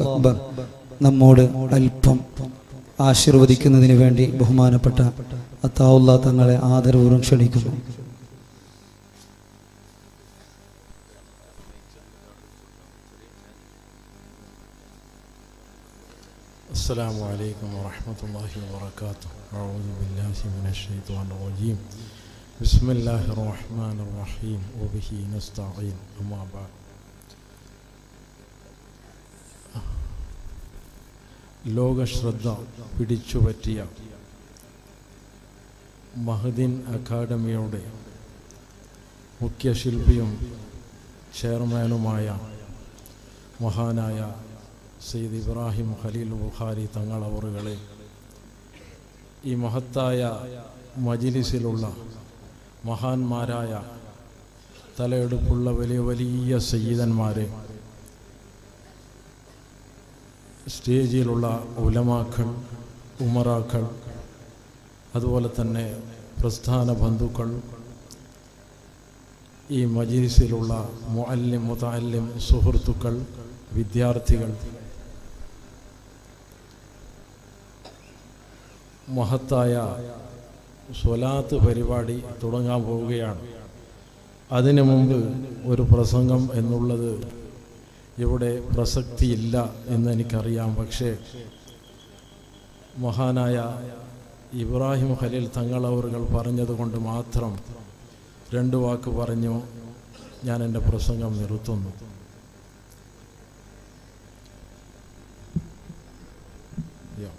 അക്ബർ നമ്മോട് അല്പം ആശീർവദിക്കുന്നതിന് വേണ്ടി ബഹുമാനപ്പെട്ട അത്താവുള്ള തങ്ങളെ ആദരപൂർവ്വം ക്ഷണിക്കുന്നു السلام عليكم ورحمة الله وبركاته أعوذ بالله من الشيطان الرجيم بسم الله الرحمن الرحيم وبه نستعين أما بعد ലോകശ്രദ്ധ പിടിച്ചുപറ്റിയ മഹദിൻ അക്കാഡമിയുടെ മുഖ്യശില്പിയും ചെയർമാനുമായ മഹാനായ സെയ്ദ് ഇബ്രാഹിം ഖലീൽ ബുഖാരി തങ്ങളവറുകളെ ഈ മഹത്തായ മജിലിസിലുള്ള മഹാന്മാരായ തലയെടുപ്പുള്ള വലിയ വലിയ സയ്യിദന്മാരെ സ്റ്റേജിലുള്ള ഉലമാക്കൾ ഉമറാക്കൾ അതുപോലെ തന്നെ പ്രസ്ഥാന ബന്ധുക്കൾ ഈ മജിലിസിലുള്ള മുഅല്ലിം മുതഅല്ലിം സുഹൃത്തുക്കൾ വിദ്യാർത്ഥികൾ മഹത്തായ സ്വലാത്ത് പരിപാടി തുടങ്ങാൻ പോവുകയാണ് അതിനു മുമ്പ് ഒരു പ്രസംഗം എന്നുള്ളത് ഇവിടെ പ്രസക്തിയില്ല എന്ന് എനിക്കറിയാം പക്ഷേ മഹാനായ ഇബ്രാഹിം ഖലീൽ തങ്ങളവറുകൾ പറഞ്ഞതുകൊണ്ട് മാത്രം രണ്ട് വാക്ക് പറഞ്ഞു ഞാൻ എൻ്റെ പ്രസംഗം നിർത്തുന്നു യോ.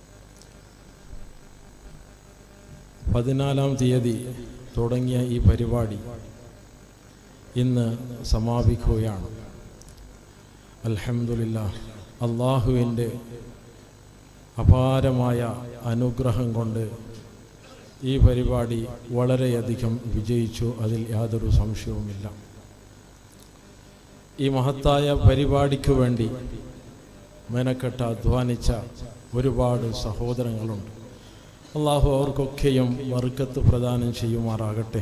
പതിനാലാം തീയതി തുടങ്ങിയ ഈ പരിപാടി ഇന്ന് സമാപിക്കുകയാണ് അൽഹംദുലില്ല അള്ളാഹുവിൻ്റെ അപാരമായ അനുഗ്രഹം കൊണ്ട് ഈ പരിപാടി വളരെയധികം വിജയിച്ചു അതിൽ യാതൊരു സംശയവുമില്ല ഈ മഹത്തായ പരിപാടിക്ക് വേണ്ടി മെനക്കെട്ട് അധ്വാനിച്ച ഒരുപാട് സഹോദരങ്ങളുണ്ട് അള്ളാഹു അവർക്കൊക്കെയും വർക്കത്ത് പ്രദാനം ചെയ്യുമാറാകട്ടെ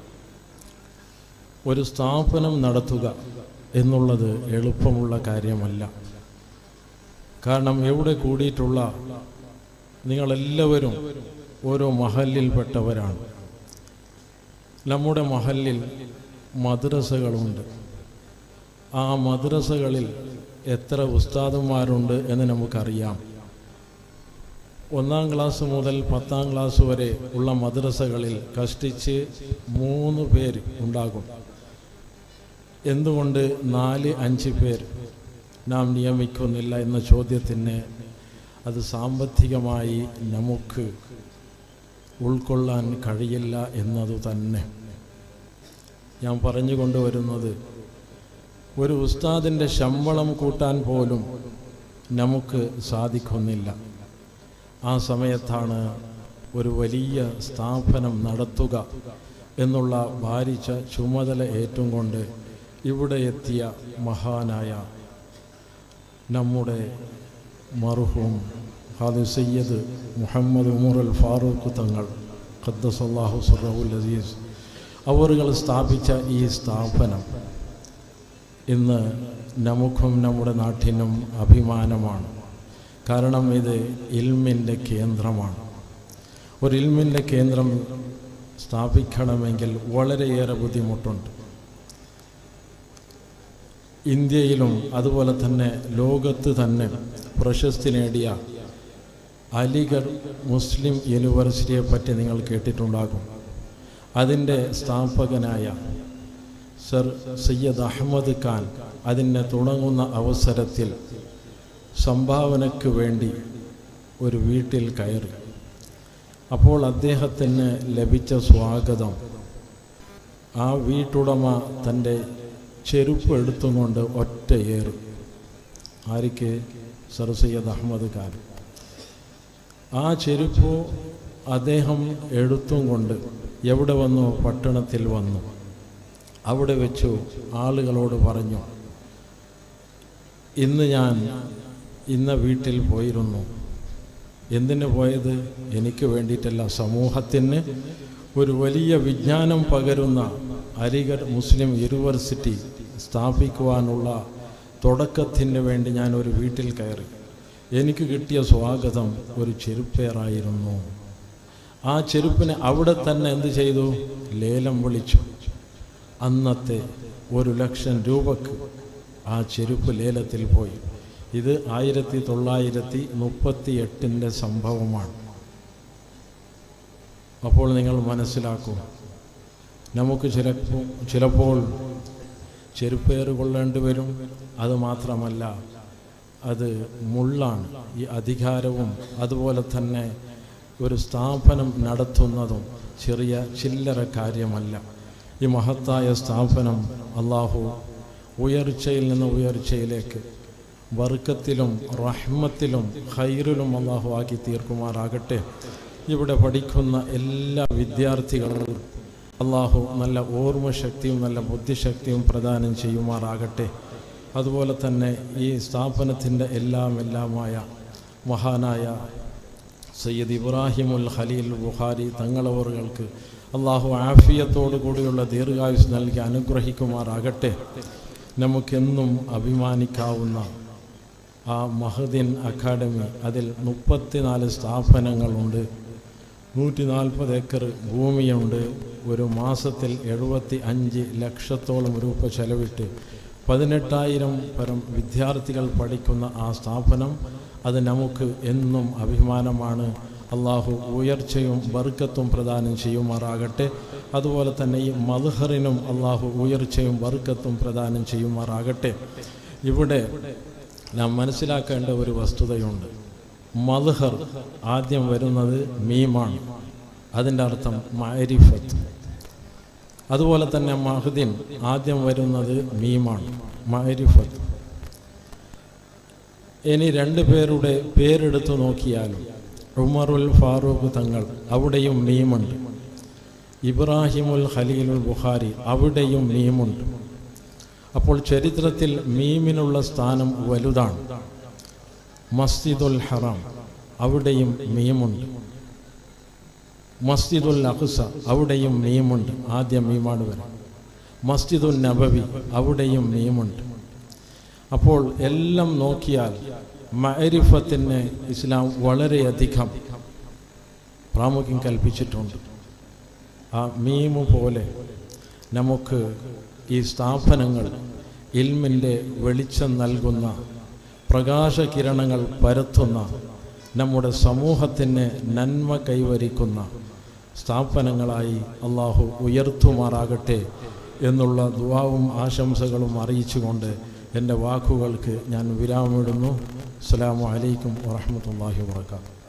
ഒരു സ്ഥാപനം നടത്തുക എന്നുള്ളത് എളുപ്പമുള്ള കാര്യമല്ല കാരണം എവിടെ കൂടിയിട്ടുള്ള നിങ്ങളെല്ലാവരും ഓരോ മഹലിൽപ്പെട്ടവരാണ് നമ്മുടെ മഹലിൽ മദ്രസകളുണ്ട് ആ മദ്രസകളിൽ എത്ര ഉസ്താദന്മാരുണ്ട് എന്ന് നമുക്കറിയാം ഒന്നാം ക്ലാസ് മുതൽ പത്താം ക്ലാസ് വരെ ഉള്ള മദ്രസകളിൽ കഷ്ടിച്ച് മൂന്ന് പേര് ഉണ്ടാകും എന്തുകൊണ്ട് നാല് അഞ്ച് പേർ നാം നിയമിക്കുന്നില്ല എന്ന ചോദ്യത്തിന് അത് സാമ്പത്തികമായി നമുക്ക് ഉൾക്കൊള്ളാൻ കഴിയില്ല എന്നതു തന്നെ ഞാൻ പറഞ്ഞു കൊണ്ടുവരുന്നത് ഒരു ഉസ്താദിൻ്റെ ശമ്പളം കൂട്ടാൻ പോലും നമുക്ക് സാധിക്കുന്നില്ല ആ സമയത്താണ് ഒരു വലിയ സ്ഥാപനം നടത്തുക എന്നുള്ള ഭാരിച്ച ചുമതല ഏറ്റും കൊണ്ട് ഇവിടെ എത്തിയ മഹാനായ നമ്മുടെ മർഹൂം ഹാദി സയ്യദ് മുഹമ്മദ് ഉമർ അൽ ഫാറൂഖ് തങ്ങൾ ഖദ്ദസല്ലാഹു സുറഹുൽ അസീസ് അവറുകൾ സ്ഥാപിച്ച ഈ സ്ഥാപനം ഇന്ന് നമുക്കും നമ്മുടെ നാട്ടിനും അഭിമാനമാണ് കാരണം ഇത് ഇൽമിൻ്റെ കേന്ദ്രമാണ് ഒരു ഇൽമിൻ്റെ കേന്ദ്രം സ്ഥാപിക്കണമെങ്കിൽ വളരെയേറെ ബുദ്ധിമുട്ടുണ്ട് ഇന്ത്യയിലും അതുപോലെ തന്നെ ലോകത്ത് തന്നെ പ്രശസ്തി നേടിയ അലിഗഡ് മുസ്ലിം യൂണിവേഴ്സിറ്റിയെ പറ്റി നിങ്ങൾ കേട്ടിട്ടുണ്ടാകും അതിൻ്റെ സ്ഥാപകനായ സർ സയ്യദ് അഹമ്മദ് ഖാൻ അതിനെ തുടങ്ങുന്ന അവസരത്തിൽ സംഭാവനയ്ക്ക് വേണ്ടി ഒരു വീട്ടിൽ കയറി അപ്പോൾ അദ്ദേഹത്തിന് ലഭിച്ച സ്വാഗതം ആ വീട്ടുടമ തൻ്റെ ചെരുപ്പ് എടുത്തുകൊണ്ട് ഒറ്റയേറി ആർക്ക് സർ സയ്യദ് അഹമ്മദ് ഖാൻ ആ ചെരുപ്പ് അദ്ദേഹം എടുത്തും കൊണ്ട് എവിടെ വന്നു പട്ടണത്തിൽ വന്നു അവിടെ വെച്ചു ആളുകളോട് പറഞ്ഞു ഇന്ന് ഞാൻ ഇന്ന വീട്ടിൽ പോയിരുന്നു എന്തിന് പോയത് എനിക്ക് വേണ്ടിയിട്ടല്ല സമൂഹത്തിന് ഒരു വലിയ വിജ്ഞാനം പകരുന്ന അലിഗഡ് മുസ്ലിം യൂണിവേഴ്സിറ്റി സ്ഥാപിക്കുവാനുള്ള തുടക്കത്തിന് വേണ്ടി ഞാൻ ഒരു വീട്ടിൽ കയറി എനിക്ക് കിട്ടിയ സ്വാഗതം ഒരു ചെരുപ്പേറായിരുന്നു ആ ചെരുപ്പിനെ അവിടെ തന്നെ എന്ത് ചെയ്തു ലേലം വിളിച്ചു അന്നത്തെ ഒരു ലക്ഷം രൂപക്ക് ആ ചെരുപ്പ് ലേലത്തിൽ പോയി ഇത് ആയിരത്തി തൊള്ളായിരത്തി മുപ്പത്തി എട്ടിൻ്റെ സംഭവമാണ് അപ്പോൾ നിങ്ങൾ മനസ്സിലാക്കൂ നമുക്ക് ചിലപ്പോൾ ചിലപ്പോൾ ചെരുപ്പേറ് കൊള്ളേണ്ടി വരും അത് മാത്രമല്ല അത് മുള്ളാണ് ഈ അധികാരവും അതുപോലെ തന്നെ ഒരു സ്ഥാപനം നടത്തുന്നതും ചെറിയ ചില്ലറ കാര്യമല്ല ഈ മഹത്തായ സ്ഥാപനം അള്ളാഹു ഉയർച്ചയിൽ നിന്ന് ഉയർച്ചയിലേക്ക് വർക്കത്തിലും റഹ്മത്തിലും ഖൈറിലും അള്ളാഹു ആക്കി തീർക്കുമാറാകട്ടെ ഇവിടെ പഠിക്കുന്ന എല്ലാ വിദ്യാർത്ഥികളും അള്ളാഹു നല്ല ഓർമ്മശക്തിയും നല്ല ബുദ്ധിശക്തിയും പ്രദാനം ചെയ്യുമാറാകട്ടെ അതുപോലെ തന്നെ ഈ സ്ഥാപനത്തിൻ്റെ എല്ലാം എല്ലാമായ മഹാനായ സയ്യിദ് ഇബ്രാഹിമുൽ ഖലീൽ ബുഖാരി തങ്ങളവറുകൾക്ക് അള്ളാഹു ആഫിയത്തോടു കൂടിയുള്ള ദീർഘായുസ് നൽകി അനുഗ്രഹിക്കുമാറാകട്ടെ നമുക്കെന്നും അഭിമാനിക്കാവുന്ന ആ മഹദിൻ അക്കാഡമി അതിൽ മുപ്പത്തിനാല് സ്ഥാപനങ്ങളുണ്ട് നൂറ്റി നാൽപ്പത് ഏക്കർ ഭൂമിയുണ്ട് ഒരു മാസത്തിൽ എഴുപത്തി അഞ്ച് ലക്ഷത്തോളം രൂപ ചെലവിട്ട് പതിനെട്ടായിരം പരം വിദ്യാർത്ഥികൾ പഠിക്കുന്ന ആ സ്ഥാപനം അത് നമുക്ക് എന്നും അഭിമാനമാണ് അള്ളാഹു ഉയർച്ചയും ബർക്കത്തും പ്രദാനം ചെയ്യുമാറാകട്ടെ അതുപോലെ തന്നെ ഈ മദ്ഹറിനും അള്ളാഹു ഉയർച്ചയും ബർക്കത്തും പ്രദാനം ചെയ്യുമാറാകട്ടെ ഇവിടെ നാം മനസ്സിലാക്കേണ്ട ഒരു വസ്തുതയുണ്ട് മദ്ഹർ ആദ്യം വരുന്നത് മീമാണ് അതിൻ്റെ അർത്ഥം മഅരിഫത്ത് അതുപോലെ തന്നെ മഹദിൻ ആദ്യം വരുന്നത് മീമാണ് മഅരിഫത്ത് ഇനി രണ്ട് പേരുടെ പേരെടുത്തു നോക്കിയാലും ഉമറുൽ ഫാറൂഖ് തങ്ങൾ അവിടെയും മീമുണ്ട് ഇബ്രാഹിമുൽ ഖലീലുൽ ബുഖാരി അവിടെയും മീമുണ്ട് അപ്പോൾ ചരിത്രത്തിൽ മീമിനുള്ള സ്ഥാനം വലുതാണ് മസ്ജിദുൽ ഹറാം അവിടെയും മീമുണ്ട് മസ്ജിദുൽ അഖ്സ അവിടെയും മീമുണ്ട് ആദ്യം മീമാണ് വരും മസ്ജിദുൽ നബവി അവിടെയും മീമുണ്ട് അപ്പോൾ എല്ലാം നോക്കിയാൽ മഅരിഫത്തിന് ഇസ്ലാം വളരെയധികം പ്രാമുഖ്യം കൽപ്പിച്ചിട്ടുണ്ട് ആ മീമു പോലെ നമുക്ക് ഈ സ്ഥാപനങ്ങൾ ഇൽമിൻ്റെ വെളിച്ചം നൽകുന്ന പ്രകാശകിരണങ്ങൾ പരത്തുന്ന നമ്മുടെ സമൂഹത്തിന് നന്മ കൈവരിക്കുന്ന സ്ഥാപനങ്ങളായി അള്ളാഹു ഉയർത്തുമാറാകട്ടെ എന്നുള്ള ദുവാവും ആശംസകളും അറിയിച്ചുകൊണ്ട് എൻ്റെ വാക്കുകൾക്ക് ഞാൻ വിരാമിടുന്നു അസ്സാം വലൈക്കും വാഹമത്തല്ലാഹി വാത്തു